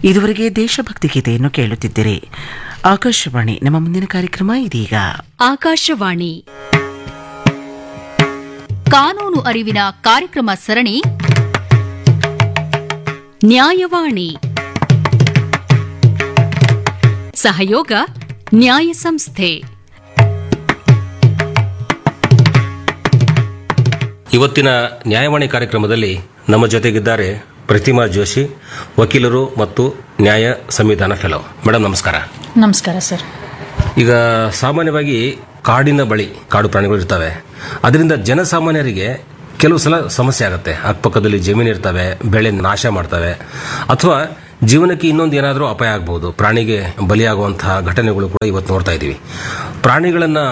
ಇದುವರೆಗೆ ದೇಶಭಕ್ತಿ ಗೀತೆಯನ್ನು ಕೇಳುತ್ತಿದ್ದಿರಿ ಆಕಾಶವಾಣಿ ನಮ್ಮ ಮುಂದಿನ ಕಾರ್ಯಕ್ರಮ ಇದೀಗ ಆಕಾಶವಾಣಿ ಕಾನೂನು ಅರಿವಿನ ಕಾರ್ಯಕ್ರಮ ಸರಣಿ ನ್ಯಾಯವಾಣಿ ಸಹಯೋಗ ನ್ಯಾಯ ಸಂಸ್ಥೆ ಇವತ್ತಿನ ನ್ಯಾಯವಾಣಿ ಕಾರ್ಯಕ್ರಮದಲ್ಲಿ ನಮ್ಮ ಜೊತೆಗಿದ್ದಾರೆ ಪ್ರತಿಮಾ ಜೋಶಿ ವಕೀಲರು ಮತ್ತು ನ್ಯಾಯ ಸಂವಿಧಾನ ಫೆಲೋ ಮೇಡಮ್ ನಮಸ್ಕಾರ ನಮಸ್ಕಾರ ಸರ್ ಈಗ ಸಾಮಾನ್ಯವಾಗಿ ಕಾಡಿನ ಬಳಿ ಕಾಡು ಪ್ರಾಣಿಗಳು ಇರ್ತವೆ ಅದರಿಂದ ಜನಸಾಮಾನ್ಯರಿಗೆ ಕೆಲವು ಸಲ ಸಮಸ್ಯೆ ಆಗುತ್ತೆ ಅಕ್ಕಪಕ್ಕದಲ್ಲಿ ಜಮೀನು ಇರ್ತವೆ ಬೆಳೆ ನಾಶ ಮಾಡ್ತವೆ ಅಥವಾ ಜೀವನಕ್ಕೆ ಇನ್ನೊಂದು ಏನಾದರೂ ಅಪಾಯ ಆಗ್ಬೋದು ಪ್ರಾಣಿಗೆ ಬಲಿಯಾಗುವಂತಹ ಘಟನೆಗಳು ಕೂಡ ಇವತ್ತು ನೋಡ್ತಾ ಇದ್ದೀವಿ ಪ್ರಾಣಿಗಳನ್ನು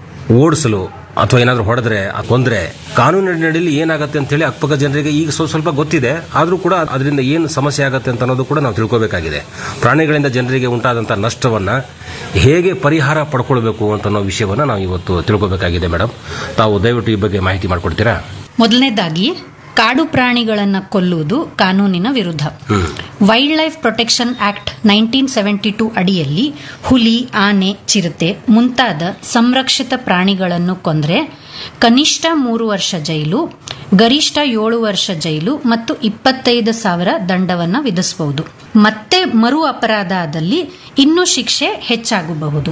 ಓಡಿಸಲು ಅಥವಾ ಏನಾದರೂ ಹೊಡೆದ್ರೆ ಕೊಂದ್ರೆ ಕಾನೂನಿನಲ್ಲಿ ಏನಾಗುತ್ತೆ ಅಂತ ಹೇಳಿ ಅಕ್ಕಪಕ್ಕ ಜನರಿಗೆ ಈಗ ಸ್ವಲ್ಪ ಸ್ವಲ್ಪ ಗೊತ್ತಿದೆ ಆದರೂ ಕೂಡ ಅದರಿಂದ ಏನು ಸಮಸ್ಯೆ ಆಗುತ್ತೆ ಅಂತ ಅನ್ನೋದು ಕೂಡ ನಾವು ತಿಳ್ಕೋಬೇಕಾಗಿದೆ ಪ್ರಾಣಿಗಳಿಂದ ಜನರಿಗೆ ಉಂಟಾದಂಥ ನಷ್ಟವನ್ನ ಹೇಗೆ ಪರಿಹಾರ ಪಡ್ಕೊಳ್ಬೇಕು ಅಂತ ಅನ್ನೋ ವಿಷಯವನ್ನ ನಾವು ಇವತ್ತು ತಿಳ್ಕೋಬೇಕಾಗಿದೆ ಮೇಡಮ್ ತಾವು ದಯವಿಟ್ಟು ಈ ಬಗ್ಗೆ ಮಾಹಿತಿ ಮಾಡಿಕೊಡ್ತೀರಾ ಮೊದಲನೇದಾಗಿ ಕಾಡು ಪ್ರಾಣಿಗಳನ್ನ ಕೊಲ್ಲುವುದು ಕಾನೂನಿನ ವಿರುದ್ಧ wildlife protection act nineteen seventy two ಅಡಿಯಲ್ಲಿ ಹುಲಿ ಆನೆ ಚಿರತೆ ಮುಂತಾದ ಸಂರಕ್ಷಿತ ಪ್ರಾಣಿಗಳನ್ನು ಕೊಂದ್ರೆ ಕನಿಷ್ಠ ಮೂರು ವರ್ಷ ಜೈಲು ಗರಿಷ್ಠ ಏಳು ವರ್ಷ ಜೈಲು ಮತ್ತು ಇಪ್ಪತ್ತೈದು ಸಾವಿರ ದಂಡವನ್ನ ವಿಧಿಸಬಹುದು ಮತ್ತೆ ಮರು ಅಪರಾಧ ಆದಲ್ಲಿ ಇನ್ನೂ ಶಿಕ್ಷೆ ಹೆಚ್ಚಾಗಬಹುದು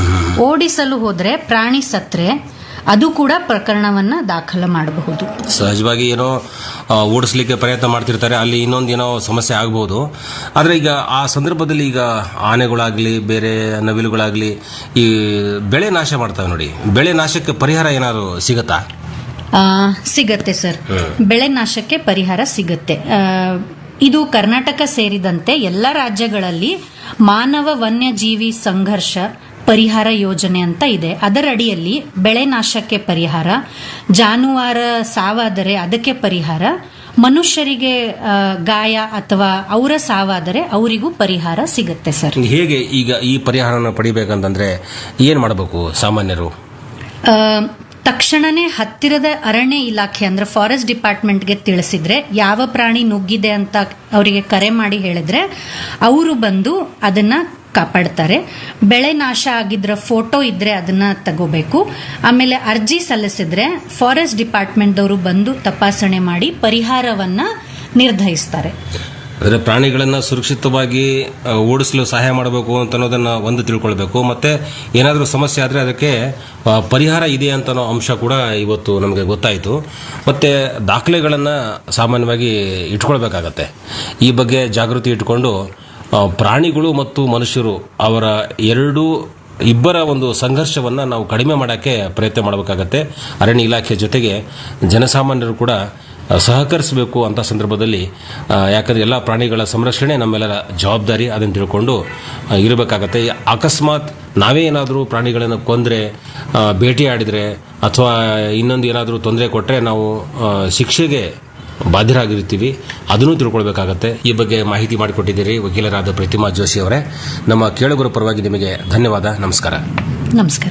ಓಡಿಸಲು ಹೋದ್ರೆ ಪ್ರಾಣಿ ಸತ್ರೆ ಅದು ಕೂಡ ಪ್ರಕರಣವನ್ನ ದಾಖಲು ಮಾಡಬಹುದು ಸಹಜವಾಗಿ ಏನೋ ಆ, ಓಡಿಸ್ಲಿಕ್ಕೆ ಪ್ರಯತ್ನ ಮಾಡ್ತಿರ್ತಾರೆ ಅಲ್ಲಿ ಇನ್ನೊಂದು ಏನೋ ಸಮಸ್ಯೆ ಆಗ್ಬೋದು ಆದರೆ ಈಗ ಆ ಸಂದರ್ಭದಲ್ಲಿ ಈಗ ಆನೆಗಳಾಗ್ಲಿ ಬೇರೆ ನವಿಲುಗಳಾಗ್ಲಿ ಈ ಬೆಳೆ ನಾಶ ಮಾಡ್ತವೆ ನೋಡಿ ಬೆಳೆ ನಾಶಕ್ಕೆ ಪರಿಹಾರ ಏನಾದ್ರು ಸಿಗತ್ತಾ ಆ, ಸಿಗತ್ತೆ ಸರ್ ಬೆಳೆ ನಾಶಕ್ಕೆ ಪರಿಹಾರ ಸಿಗತ್ತೆ ಆ, ಇದು ಕರ್ನಾಟಕ ಸೇರಿದಂತೆ ಎಲ್ಲ ರಾಜ್ಯಗಳಲ್ಲಿ ಮಾನವ ವನ್ಯಜೀವಿ ಸಂಘರ್ಷ ಪರಿಹಾರ ಯೋಜನೆ ಅಂತ ಇದೆ ಅದರ ಅಡಿಯಲ್ಲಿ ಬೆಳೆ ನಾಶಕ್ಕೆ ಪರಿಹಾರ ಜಾನುವಾರ ಸಾವಾದರೆ ಅದಕ್ಕೆ ಪರಿಹಾರ ಮನುಷ್ಯರಿಗೆ ಆ, ಗಾಯ ಅಥವಾ ಅವರ ಸಾವಾದರೆ ಅವರಿಗೂ ಪರಿಹಾರ ಸಿಗತ್ತೆ ಸರ್ ಹೇಗೆ ಈಗ ಈ ಪರಿಹಾರನ ಪಡಿಬೇಕಂತಂದ್ರೆ ಏನ್ ಮಾಡಬೇಕು ಸಾಮಾನ್ಯರು ಆ, ತಕ್ಷಣನೇ ಹತ್ತಿರದ ಅರಣ್ಯ ಇಲಾಖೆ ಅಂದ್ರೆ ಫಾರೆಸ್ಟ್ ಡಿಪಾರ್ಟ್ಮೆಂಟ್ಗೆ ತಿಳಿಸಿದ್ರೆ ಯಾವ ಪ್ರಾಣಿ ನುಗ್ಗಿದೆ ಅಂತ ಅವರಿಗೆ ಕರೆ ಮಾಡಿ ಹೇಳಿದ್ರೆ ಅವರು ಬಂದು ಅದನ್ನ ಕಾಪಾಡ್ತಾರೆ ಬೆಳೆ ನಾಶ ಆಗಿದ್ರ ಫೋಟೋ ಇದ್ರೆ ಅದನ್ನ ತಗೋಬೇಕು ಆಮೇಲೆ ಅರ್ಜಿ ಸಲ್ಲಿಸಿದ್ರೆ ಫಾರೆಸ್ಟ್ ಡಿಪಾರ್ಟ್ಮೆಂಟ್ದವರು ಬಂದು ತಪಾಸಣೆ ಮಾಡಿ ಪರಿಹಾರವನ್ನ ನಿರ್ಧರಿಸ್ತಾರೆ ಅಂದ್ರೆ ಪ್ರಾಣಿಗಳನ್ನ ಸುರಕ್ಷಿತವಾಗಿ ಆ, ಓಡಿಸಲು ಸಹಾಯ ಮಾಡಬೇಕು ಅಂತ ಅನ್ನೋದನ್ನ ಒಂದು ತಿಳ್ಕೊಳ್ಬೇಕು ಮತ್ತೆ ಏನಾದರೂ ಸಮಸ್ಯೆ ಆದ್ರೆ ಅದಕ್ಕೆ ಆ, ಪರಿಹಾರ ಇದೆ ಅಂತ ಅನ್ನೋ ಅಂಶ ಕೂಡ ಇವತ್ತು ನಮಗೆ ಗೊತ್ತಾಯಿತು ಮತ್ತೆ ದಾಖಲೆಗಳನ್ನ ಸಾಮಾನ್ಯವಾಗಿ ಇಟ್ಕೊಳ್ಬೇಕಾಗತ್ತೆ ಈ ಬಗ್ಗೆ ಜಾಗೃತಿ ಇಟ್ಕೊಂಡು ಆ, ಪ್ರಾಣಿಗಳು ಮತ್ತು ಮನುಷ್ಯರು ಅವರ ಎರಡೂ ಇಬ್ಬರ ಒಂದು ಸಂಘರ್ಷವನ್ನ ನಾವು ಕಡಿಮೆ ಮಾಡೋಕ್ಕೆ ಪ್ರಯತ್ನ ಮಾಡಬೇಕಾಗತ್ತೆ ಅರಣ್ಯ ಇಲಾಖೆ ಜೊತೆಗೆ ಜನಸಾಮಾನ್ಯರು ಕೂಡ ಆ, ಸಹಕರಿಸಬೇಕು ಅಂತ ಸಂದರ್ಭದಲ್ಲಿ ಆ, ಯಾಕಂದ್ರೆ ಎಲ್ಲ ಪ್ರಾಣಿಗಳ ಸಂರಕ್ಷಣೆ ನಮ್ಮೆಲ್ಲರ ಜವಾಬ್ದಾರಿ ಅದನ್ನು ತಿಳ್ಕೊಂಡು ಆ, ಇರಬೇಕಾಗತ್ತೆ ಅಕಸ್ಮಾತ್ ನಾವೇ ಏನಾದರೂ ಪ್ರಾಣಿಗಳನ್ನು ಕೊಂದರೆ ಭೇಟಿಯಾಡಿದರೆ ಅಥವಾ ಇನ್ನೊಂದು ಏನಾದರೂ ತೊಂದರೆ ಕೊಟ್ಟರೆ ನಾವು ಆ, ಶಿಕ್ಷೆಗೆ ಬಾಧ್ಯರಾಗಿರ್ತೀವಿ ಅದನ್ನು ತಿಳ್ಕೊಳ್ಬೇಕಾಗತ್ತೆ ಈ ಬಗ್ಗೆ ಮಾಹಿತಿ ಮಾಡಿಕೊಟ್ಟಿದ್ದೀರಿ ವಕೀಲರಾದ ಪ್ರತಿಮಾ ಜೋಶಿ ಅವರೇ ನಮ್ಮ ಕೇಳುಗರ ಪರವಾಗಿ ನಿಮಗೆ ಧನ್ಯವಾದ ನಮಸ್ಕಾರ ನಮಸ್ಕಾರ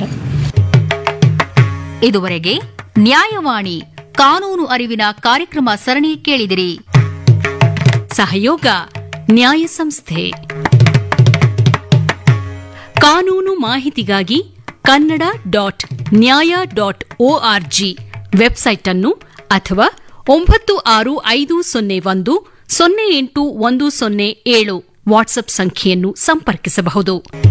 ಇದುವರೆಗೆ ನ್ಯಾಯವಾಣಿ ಕಾನೂನು ಅರಿವಿನ ಕಾರ್ಯಕ್ರಮ ಸರಣಿ ಕೇಳಿದಿರಿ ಸಹಯೋಗ ನ್ಯಾಯ ಸಂಸ್ಥೆ ಕಾನೂನು ಮಾಹಿತಿಗಾಗಿ Kannada dot Nyaya dot ORG website ಅನ್ನು ಅಥವಾ ಒಂಬತ್ತು ಆರು ಐದು ಸೊನ್ನೆ ಒಂದು ಸೊನ್ನೆ ಎಂಟು ಒಂದು ಸೊನ್ನೆ ಏಳು ವಾಟ್ಸ್ಆಪ್ ಸಂಖ್ಯೆಯನ್ನು ಸಂಪರ್ಕಿಸಬಹುದು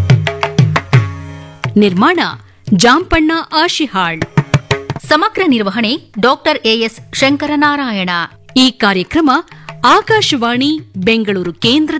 ನಿರ್ಮಾಣ ಜಾಂಪಣ್ಣ ಆಶಿಹಾಳ್ ಸಮಗ್ರ ನಿರ್ವಹಣೆ ಡಾಕ್ಟರ್ ಎಎಸ್ ಶಂಕರನಾರಾಯಣ ಈ ಕಾರ್ಯಕ್ರಮ ಆಕಾಶವಾಣಿ ಬೆಂಗಳೂರು ಕೇಂದ್ರ